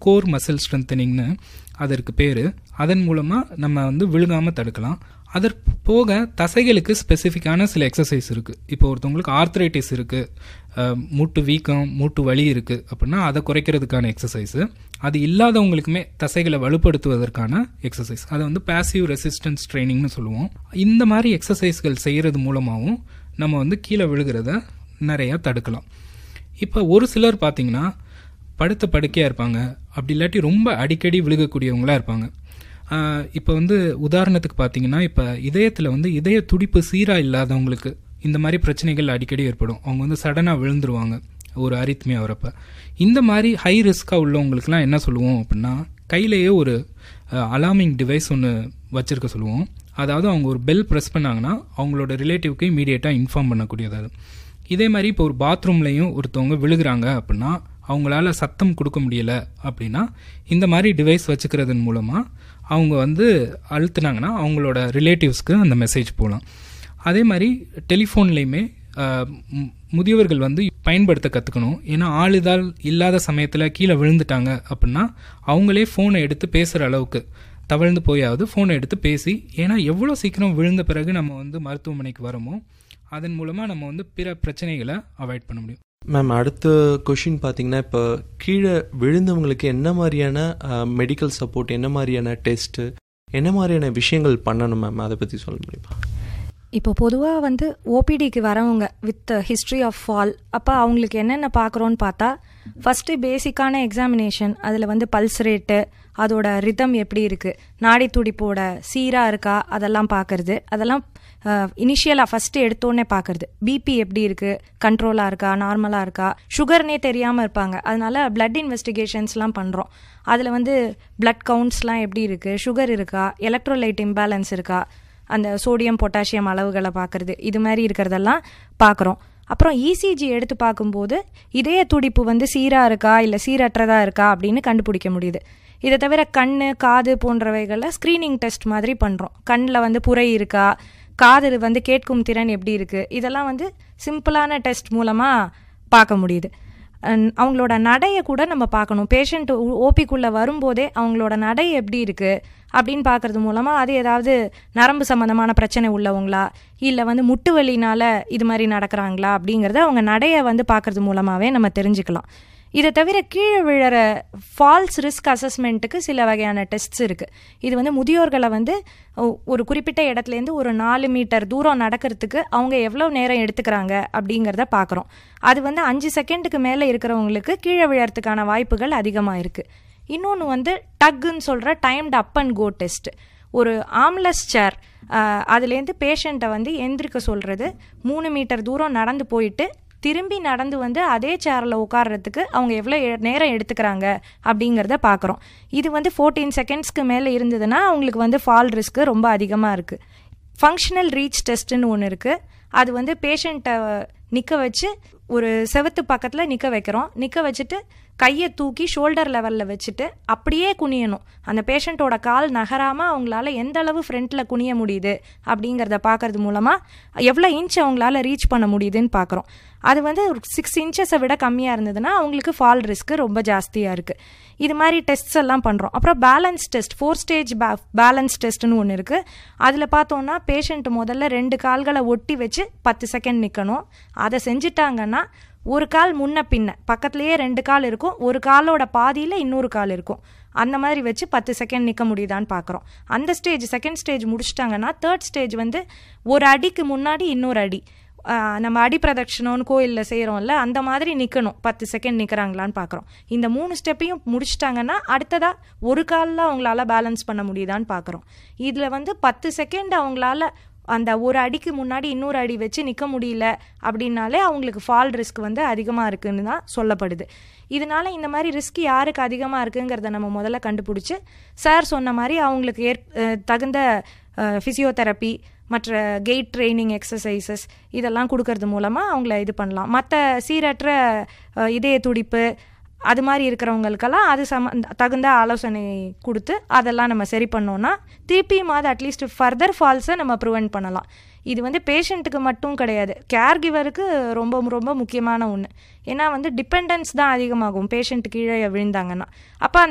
core muscle ஸ்ட்ரென்தனிங்னு அதற்கு பேர் அதன் மூலமாக நம்ம வந்து விழுகாமல் தடுக்கலாம் அதற்கு போக தசைகளுக்கு ஸ்பெசிஃபிக்கான சில எக்ஸசைஸ் இருக்குது இப்போ ஒருத்தவங்களுக்கு ஆர்த்ரைட்டிஸ் இருக்குது மூட்டு வீக்கம் மூட்டு வலி இருக்குது அப்படின்னா அதை குறைக்கிறதுக்கான எக்ஸசைஸு அது இல்லாதவங்களுக்குமே தசைகளை வலுப்படுத்துவதற்கான எக்ஸசைஸ் அதை வந்து பேசிவ் ரெசிஸ்டன்ஸ் ட்ரைனிங்னு சொல்லுவோம் இந்த மாதிரி எக்ஸசைஸ்கள் செய்கிறது மூலமாகவும் நம்ம வந்து கீழே விழுகிறத நிறையா தடுக்கலாம் இப்போ ஒரு சிலர் பார்த்தீங்கன்னா படுத்த படுக்கையாக இருப்பாங்க அப்படி இல்லாட்டி ரொம்ப அடிக்கடி விழுகக்கூடியவங்களா இருப்பாங்க இப்போ வந்து உதாரணத்துக்கு பார்த்தீங்கன்னா இப்போ இதயத்தில் வந்து இதய துடிப்பு சீராக இல்லாதவங்களுக்கு இந்த மாதிரி பிரச்சனைகள் அடிக்கடி ஏற்படும் அவங்க வந்து சடனாக விழுந்துருவாங்க ஒரு அரித்மியா வரப்ப இந்த மாதிரி ஹை ரிஸ்க்காக உள்ளவங்களுக்குலாம் என்ன சொல்லுவோம் அப்படின்னா கையிலேயே ஒரு அலார்மிங் டிவைஸ் ஒன்று வச்சுருக்க சொல்லுவோம் அதாவது அவங்க ஒரு பெல் ப்ரெஸ் பண்ணாங்கன்னா அவங்களோட ரிலேட்டிவ்க்கு இமீடியட்டாக இன்ஃபார்ம் பண்ணக்கூடியது அது இதே மாதிரி இப்போ ஒரு பாத்ரூம்லையும் ஒருத்தவங்க விழுகிறாங்க அப்படின்னா அவங்களால சத்தம் கொடுக்க முடியல அப்படின்னா இந்த மாதிரி டிவைஸ் வச்சுக்கிறதன் மூலமாக அவங்க வந்து அழுத்துனாங்கன்னா அவங்களோட ரிலேட்டிவ்ஸ்க்கு அந்த மெசேஜ் போகலாம் அதே மாதிரி டெலிஃபோன்லேயுமே முதியவர்கள் வந்து பயன்படுத்த கற்றுக்கணும் ஏன்னா ஆளுதால் இல்லாத சமயத்தில் கீழே விழுந்துட்டாங்க அப்படின்னா அவங்களே ஃபோனை எடுத்து பேசுகிற அளவுக்கு தவழ்ந்து போயாவது ஃபோனை எடுத்து பேசி ஏன்னா எவ்வளோ சீக்கிரம் விழுந்த பிறகு நம்ம வந்து மருத்துவமனைக்கு வரோமோ அதன் மூலமாக நம்ம வந்து பிற பிரச்சனைகளை அவாய்ட் பண்ண முடியும் மேம் அடுத்த கொஷின் பார்த்தீங்கன்னா இப்போ கீழே விழுந்தவங்களுக்கு என்ன மாதிரியான மெடிக்கல் சப்போர்ட் என்ன மாதிரியான டெஸ்ட்டு என்ன மாதிரியான விஷயங்கள் பண்ணணும் மேம் அதை பற்றி சொல்ல முடியுமா இப்போ பொதுவாக வந்து ஓபிடிக்கு வரவங்க வித் ஹிஸ்ட்ரி ஆஃப் ஃபால் அப்போ அவங்களுக்கு என்னென்ன பார்க்குறோன்னு பார்த்தா ஃபஸ்ட்டு பேசிக்கான எக்ஸாமினேஷன் அதில் வந்து பல்ஸ் ரேட்டு அதோட ரிதம் எப்படி இருக்குது நாடி துடிப்போட சீராக இருக்கா அதெல்லாம் பார்க்கறது அதெல்லாம் இனிஷியலாக ஃபஸ்ட்டு எடுத்தோடனே பார்க்கறது பிபி எப்படி இருக்குது கண்ட்ரோலாக இருக்கா நார்மலாக இருக்கா சுகர்னே தெரியாமல் இருப்பாங்க அதனால பிளட் இன்வெஸ்டிகேஷன்ஸ்லாம் பண்ணுறோம் அதில் வந்து பிளட் கவுண்ட்ஸ்லாம் எப்படி இருக்குது சுகர் இருக்கா எலக்ட்ரோலைட் இம்பேலன்ஸ் இருக்கா அந்த சோடியம் பொட்டாசியம் அளவுகளை பார்க்கறது இது மாதிரி இருக்கிறதெல்லாம் பார்க்குறோம் அப்புறம் இசிஜி எடுத்து பார்க்கும்போது இதய துடிப்பு வந்து சீராக இருக்கா இல்லை சீரற்றதாக இருக்கா அப்படின்னு கண்டுபிடிக்க முடியுது இதை தவிர கண் காது போன்றவைகளில் ஸ்க்ரீனிங் டெஸ்ட் மாதிரி பண்ணுறோம் கண்ணில் வந்து புரை இருக்கா காது வந்து கேட்கும் திறன் எப்படி இருக்குது இதெல்லாம் வந்து சிம்பிளான டெஸ்ட் மூலமாக பார்க்க முடியுது அவங்களோட நடையை கூட நம்ம பார்க்கணும் பேஷண்ட் ஓபிக்குள்ளே வரும்போதே அவங்களோட நடை எப்படி இருக்குது அப்படின்னு பார்க்கறது மூலமாக அது ஏதாவது நரம்பு சம்மந்தமான பிரச்சனை உள்ளவங்களா இல்லை வந்து முட்டு வலினால இது மாதிரி நடக்கிறாங்களா அப்படிங்கிறத அவங்க நடையை வந்து பார்க்கறது மூலமாகவே நம்ம தெரிஞ்சுக்கலாம் இதை தவிர கீழே விழற ஃபால்ஸ் ரிஸ்க் அசஸ்மெண்ட்டுக்கு சில வகையான டெஸ்ட்ஸ் இருக்குது இது வந்து முதியோர்களை வந்து ஒரு குறிப்பிட்ட இடத்துலேருந்து ஒரு நாலு மீட்டர் தூரம் நடக்கிறதுக்கு அவங்க எவ்வளோ நேரம் எடுத்துக்கிறாங்க அப்படிங்கிறத பார்க்குறோம் அது வந்து அஞ்சு செகண்டுக்கு மேலே இருக்கிறவங்களுக்கு கீழே விழறதுக்கான வாய்ப்புகள் அதிகமாக இருக்குது இன்னொன்று வந்து டக்குன்னு சொல்கிற timed up and go test ஒரு ஆம்லஸ் சேர் அதுலேருந்து பேஷண்ட்டை வந்து எந்திரிக்க சொல்கிறது மூணு மீட்டர் தூரம் நடந்து போயிட்டு திரும்பி நடந்து வந்து அதே சேரில் உட்கார்றதுக்கு அவங்க எவ்வளோ நேரம் எடுத்துக்கிறாங்க அப்படிங்கிறத பார்க்குறோம் இது வந்து ஃபோர்டீன் செகண்ட்ஸ்க்கு மேலே இருந்ததுன்னா அவங்களுக்கு வந்து ஃபால் ரிஸ்க்கு ரொம்ப அதிகமாக இருக்குது ஃபங்க்ஷனல் ரீச் டெஸ்ட்டுன்னு ஒன்று இருக்குது அது வந்து பேஷண்ட்டை நிற்க வச்சு ஒரு செவத்து பக்கத்தில் நிற்க வைக்கிறோம் நிற்க வச்சுட்டு கையை தூக்கி ஷோல்டர் லெவலில் வச்சுட்டு அப்படியே குனியணும் அந்த பேஷண்ட்டோட கால் நகராமல் அவங்களால எந்த அளவு ஃப்ரண்ட்டில் குனிய முடியுது அப்படிங்கிறத பார்க்கறது மூலமாக எவ்வளோ இன்ச் அவங்களால ரீச் பண்ண முடியுதுன்னு பார்க்குறோம் அது வந்து ஒரு சிக்ஸ் இன்ச்சஸை விட கம்மியாக இருந்ததுன்னா அவங்களுக்கு ஃபால் ரிஸ்க்கு ரொம்ப ஜாஸ்தியாக இருக்குது இது மாதிரி டெஸ்ட்ஸ் எல்லாம் பண்ணுறோம் அப்புறம் பேலன்ஸ் டெஸ்ட் ஃபோர் ஸ்டேஜ் பே பேலன்ஸ் டெஸ்ட்னு ஒன்று இருக்குது அதில் பார்த்தோன்னா பேஷண்ட் முதல்ல ரெண்டு கால்களை ஒட்டி வச்சு பத்து செகண்ட் நிற்கணும் அதை செஞ்சுட்டாங்கன்னா ஒரு கால் முன்ன பின்ன பக்கத்துலேயே ரெண்டு கால் இருக்கும் ஒரு காலோட பாதியில் இன்னொரு கால் இருக்கும் அந்த மாதிரி வச்சு பத்து செகண்ட் நிற்க முடியுதான்னு பார்க்குறோம் அந்த ஸ்டேஜ் செகண்ட் ஸ்டேஜ் முடிச்சிட்டாங்கன்னா தேர்ட் ஸ்டேஜ் வந்து ஒரு அடிக்கு முன்னாடி இன்னொரு அடி நம்ம அடி பிரதட்சணம்னு கோயிலில் செய்கிறோம்ல அந்த மாதிரி நிற்கணும் பத்து செகண்ட் நிற்கிறாங்களான்னு பார்க்குறோம் இந்த மூணு ஸ்டெப்பையும் முடிச்சிட்டாங்கன்னா அடுத்ததாக ஒரு காலில் அவங்களால பேலன்ஸ் பண்ண முடியுதான்னு பார்க்குறோம் இதில் வந்து பத்து செகண்ட் அவங்களால அந்த ஒரு அடிக்கு முன்னாடி இன்னொரு அடி வச்சு நிற்க முடியல அப்படின்னாலே அவங்களுக்கு ஃபால் ரிஸ்க் வந்து அதிகமாக இருக்குன்னு தான் சொல்லப்படுது இதனால இந்த மாதிரி ரிஸ்க் யாருக்கு அதிகமாக இருக்குங்கிறத நம்ம முதல்ல கண்டுபிடிச்சி சார் சொன்ன மாதிரி அவங்களுக்கு ஏற் தகுந்த ஃபிசியோதெரப்பி மற்ற கெயிட் ட்ரைனிங் எக்ஸசைசஸ் இதெல்லாம் கொடுக்கறது மூலமாக அவங்கள இது பண்ணலாம் மற்ற சீரற்ற இதய துடிப்பு அது மாதிரி இருக்கிறவங்களுக்கெல்லாம் அது சம தகுந்த ஆலோசனை கொடுத்து அதெல்லாம் நம்ம சரி பண்ணோன்னா திருப்பியும் அது அட்லீஸ்ட் ஃபர்தர் ஃபால்ஸை நம்ம ப்ரிவெண்ட் பண்ணலாம் இது வந்து பேஷண்ட்டுக்கு மட்டும் கிடையாது கேர் கிவருக்கு ரொம்ப ரொம்ப முக்கியமான ஒன்று ஏன்னா வந்து டிபெண்டன்ஸ் தான் அதிகமாகும் பேஷண்ட் கீழே விழுந்தாங்கன்னா அப்போ